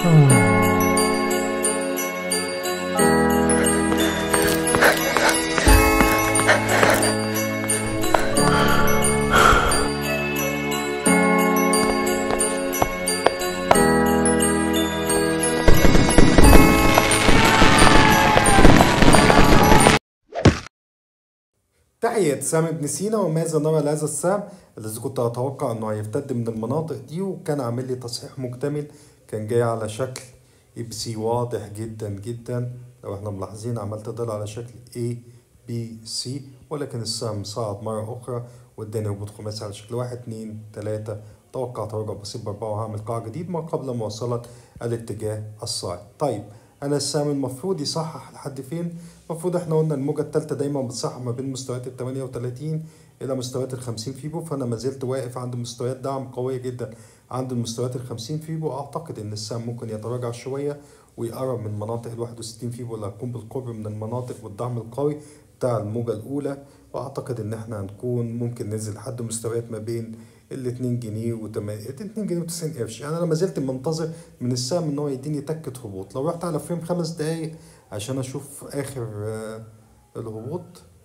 تحية سام بن سينا وماذا نرى لهذا السهم الذي كنت أتوقع أنه هيرتد من المناطق دي وكان عامل لي تصحيح مكتمل كان جاي على شكل اي سي واضح جدا جدا لو احنا ملاحظين عملت ضل على شكل A B C ولكن السهم صعد مرة أخرى واداني هبوط خماسي على شكل واحد اتنين تلاتة توقع تراجع بسيط بأربعة وهعمل قاع جديد ما قبل مواصلة الاتجاه الصاعد طيب أنا السهم المفروض يصحح لحد فين؟ المفروض احنا قلنا الموجة التالتة دايما بتصحح ما بين مستويات ال 38 إلى مستويات ال 50 فيبو فأنا ما زلت واقف عند مستويات دعم قوية جدا عند المستويات ال 50 فيبو أعتقد إن السهم ممكن يتراجع شوية ويقرب من مناطق ال 61 فيبو اللي هتكون بالقرب من المناطق والدعم القوي بتاع الموجة الأولى وأعتقد إن احنا هنكون ممكن ننزل لحد مستويات ما بين ال 2 جنيه و 2 جنيه و90 قرش يعني انا ما زلت منتظر من السهم ان هو يديني تكه هبوط لو رحت على فريم خمس دقايق عشان اشوف اخر آه، الهبوط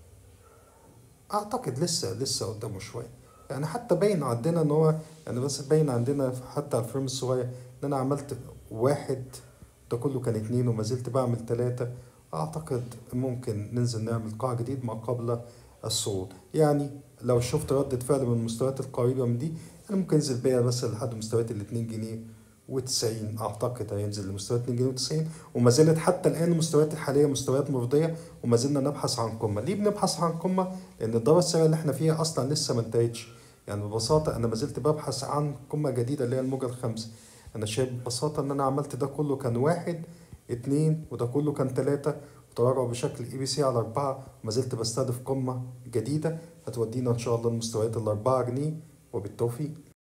اعتقد لسه لسه قدامه شويه يعني حتى باين عندنا ان هو يعني بس باين عندنا حتى على الفريم الصغير ان انا عملت واحد ده كله كان اتنين وما زلت بعمل تلاتة اعتقد ممكن ننزل نعمل قاع جديد ما قبل الصعود يعني لو شفت ردة فعل من المستويات القريبة من دي أنا ممكن أنزل بيها بس لحد مستويات الاتنين جنيه وتسعين أعتقد هينزل لمستويات اتنين جنيه وتسعين وما زالت حتى الآن المستويات الحالية مستويات مرضية وما زلنا نبحث عن قمة ليه بنبحث عن قمة؟ لأن الدورة السعرية اللي احنا فيها أصلا لسه ما انتهتش يعني ببساطة أنا ما زلت ببحث عن قمة جديدة اللي هي الموجة الخامسة أنا شايف ببساطة إن أنا عملت ده كله كان واحد اتنين وده كله كان تلاتة وتراجع بشكل اي بي سي على أربعة وما زلت بستهدف قمة جديدة هتودينا إن شاء الله لمستويات الأربعة جنيه وبالتوفيق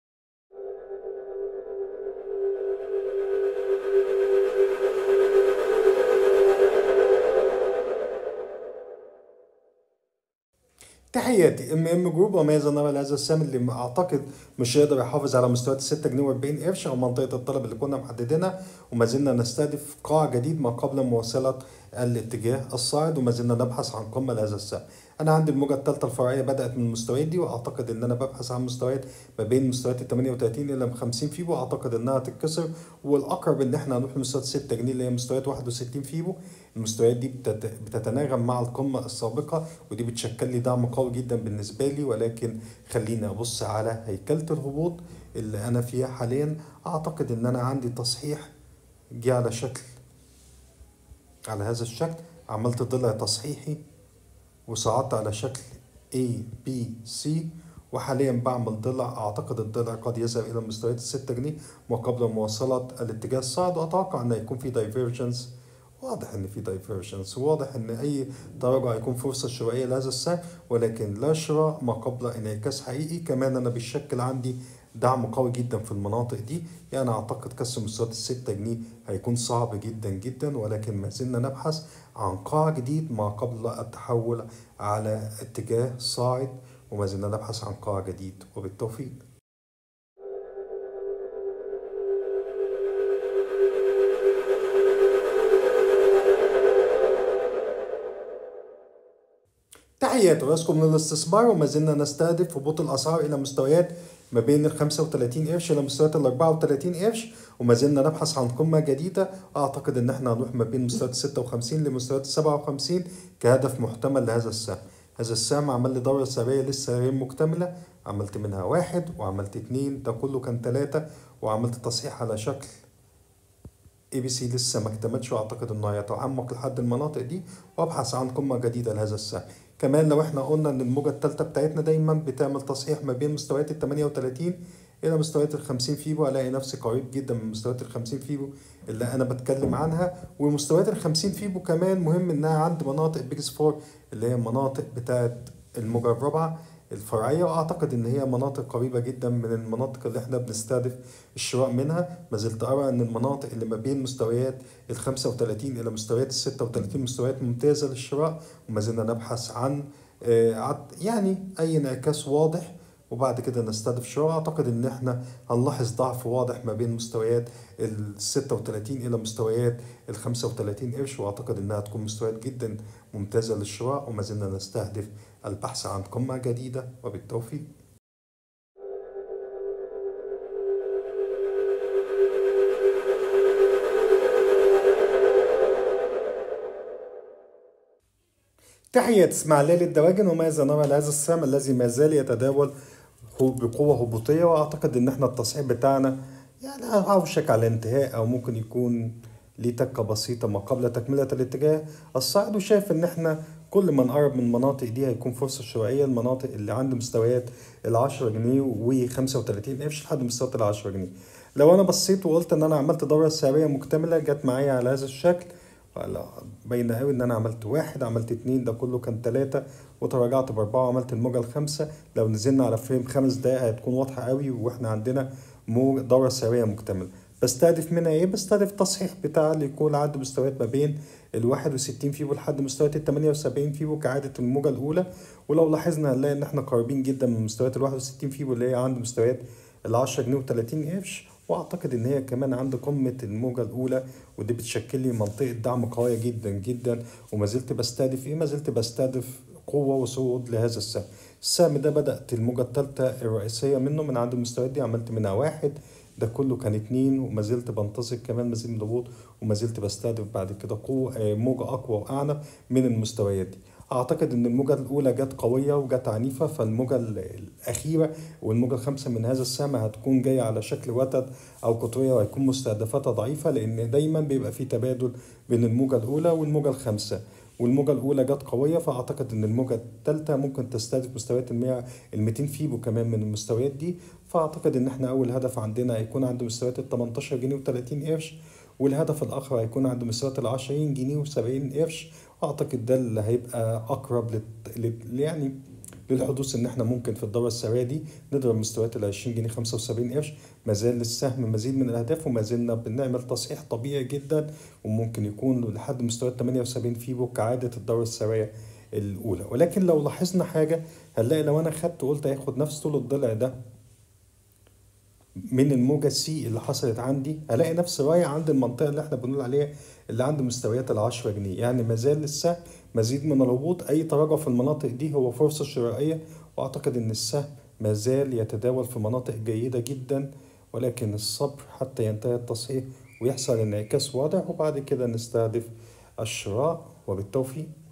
تحياتي ام ام جروب وماذا نرى لهذا السهم اللي اعتقد مش هيقدر يحافظ على مستويات 6 جنيه و40 قرش او منطقه الطلب اللي كنا محددينها وما زلنا نستهدف قاع جديد ما قبل مواصله الاتجاه الصاعد وما زلنا نبحث عن قمه لهذا السهم انا عندي الموجه الثالثه الفرعيه بدات من المستويات دي واعتقد ان انا ببحث عن مستويات ما بين مستويات ال 38 الى 50 فيبو اعتقد انها تتكسر والاقرب ان احنا هنروح لمستويات 6 جنيه اللي هي مستويات 61 فيبو المستويات دي بتت- بتتناغم مع القمه السابقه ودي بتشكل لي دعم قوي جدا بالنسبه لي ولكن خليني ابص على هيكله الهبوط اللي انا فيها حاليا اعتقد ان انا عندي تصحيح جه على شكل على هذا الشكل عملت ضلع تصحيحي وصعدت على شكل A B C وحاليا بعمل ضلع اعتقد الضلع قد يذهب الى مستويات الستة جنيه وقبل مواصلة الاتجاه الصاعد واتوقع ان يكون في دايفيرجنس واضح ان في دايفيرجنس واضح ان اي تراجع هيكون فرصة شرائية لهذا السهم ولكن لا شراء ما قبل انعكاس حقيقي كمان انا بيشكل عندي دعم قوي جدا في المناطق دي يعني اعتقد كسر مستويات الستة جنيه هيكون صعب جدا جدا ولكن ما زلنا نبحث عن قاع جديد ما قبل التحول على اتجاه صاعد وما زلنا نبحث عن قاع جديد وبالتوفيق تحياتي ويسكم من الاستثمار وما زلنا نستهدف هبوط الاسعار الى مستويات ما بين ال 35 قرش الى مستويات ال 34 قرش وما زلنا نبحث عن قمه جديده اعتقد ان احنا هنروح ما بين مستويات 56 لمستويات 57 كهدف محتمل لهذا السهم هذا السهم عمل لي دورة سعرية لسه غير مكتملة عملت منها واحد وعملت اتنين ده كله كان تلاتة وعملت تصحيح على شكل اي بي سي لسه ما اكتملش واعتقد انه هيتعمق لحد المناطق دي وابحث عن قمه جديده لهذا السهم كمان لو احنا قلنا ان الموجه الثالثه بتاعتنا دايما بتعمل تصحيح ما بين مستويات ال 38 الى مستويات ال 50 فيبو الاقي نفسي قريب جدا من مستويات ال 50 فيبو اللي انا بتكلم عنها ومستويات ال 50 فيبو كمان مهم انها عند مناطق بيجز فور اللي هي المناطق بتاعت الموجه الرابعه الفرعيه واعتقد ان هي مناطق قريبه جدا من المناطق اللي احنا بنستهدف الشراء منها ما زلت ارى ان المناطق اللي ما بين مستويات ال 35 الى مستويات ال 36 مستويات ممتازه للشراء وما زلنا نبحث عن آه، عد- يعني اي انعكاس واضح وبعد كده نستهدف شراء اعتقد ان احنا هنلاحظ ضعف واضح ما بين مستويات ال 36 الى مستويات ال 35 قرش واعتقد انها تكون مستويات جدا ممتازه للشراء وما زلنا نستهدف البحث عن قمه جديده وبالتوفيق تحية اسماعيلية للدواجن وماذا نرى لهذا السهم الذي ما زال يتداول بقوة هبوطية وأعتقد إن إحنا التصحيح بتاعنا يعني أوشك على الانتهاء أو ممكن يكون ليه تكة بسيطة ما قبل تكملة الاتجاه الصاعد وشايف إن إحنا كل ما نقرب من المناطق دي هيكون فرصة شرائية المناطق اللي عند مستويات ال 10 جنيه و 35 قرش لحد مستويات ال 10 جنيه لو أنا بصيت وقلت إن أنا عملت دورة سعرية مكتملة جت معايا على هذا الشكل باينة قوي ان انا عملت واحد عملت اتنين ده كله كان تلاتة وتراجعت باربعة وعملت الموجة الخامسة لو نزلنا على فريم خمس دقايق هتكون واضحة قوي واحنا عندنا موجة دورة سعرية مكتملة بستهدف منها ايه بستهدف تصحيح بتاع اللي يكون عند مستويات ما بين الواحد وستين فيبو لحد مستويات التمانية وسبعين فيبو كعادة الموجة الأولى ولو لاحظنا هنلاقي إن احنا قريبين جدا من مستويات الواحد وستين فيبو اللي هي عند مستويات العشرة جنيه وتلاتين قرش واعتقد ان هي كمان عند قمه الموجه الاولى ودي بتشكل لي منطقه دعم قويه جدا جدا وما زلت بستهدف ايه ما زلت بستهدف قوه وصعود لهذا السهم السهم ده بدات الموجه الثالثه الرئيسيه منه من عند المستويات دي عملت منها واحد ده كله كان اتنين وما زلت بنتظر كمان مزيد من الهبوط وما زلت بستهدف بعد كده قوه موجه اقوى واعنف من المستويات دي اعتقد ان الموجه الاولى جت قويه وجت عنيفه فالموجه الاخيره والموجه الخامسه من هذا السهم هتكون جايه على شكل وتد او قطريه وهيكون مستهدفاتها ضعيفه لان دايما بيبقى في تبادل بين الموجه الاولى والموجه الخامسه والموجة الأولى جت قوية فأعتقد إن الموجة الثالثة ممكن تستهدف مستويات المية ال 200 فيبو كمان من المستويات دي فأعتقد إن إحنا أول هدف عندنا هيكون عند مستويات ال 18 جنيه و30 قرش والهدف الآخر هيكون عند مستويات ال 20 جنيه و70 قرش اعتقد ده اللي هيبقى اقرب لت... لت... يعني للحدوث ان احنا ممكن في الدوره السعريه دي نضرب مستويات ال 20 جنيه 75 قرش ما زال للسهم مزيد من الاهداف وما زلنا بنعمل تصحيح طبيعي جدا وممكن يكون لحد مستويات 78 فيبو كعاده الدوره السعريه الاولى ولكن لو لاحظنا حاجه هنلاقي لو انا خدت وقلت هياخد نفس طول الضلع ده من الموجة سي اللي حصلت عندي هلاقي نفس رايح عند المنطقة اللي احنا بنقول عليها اللي عند مستويات العشرة جنيه يعني مازال السهم مزيد من الهبوط أي تراجع في المناطق دي هو فرصة شرائية وأعتقد إن السهم مازال يتداول في مناطق جيدة جدا ولكن الصبر حتى ينتهي التصحيح ويحصل انعكاس واضح وبعد كده نستهدف الشراء وبالتوفيق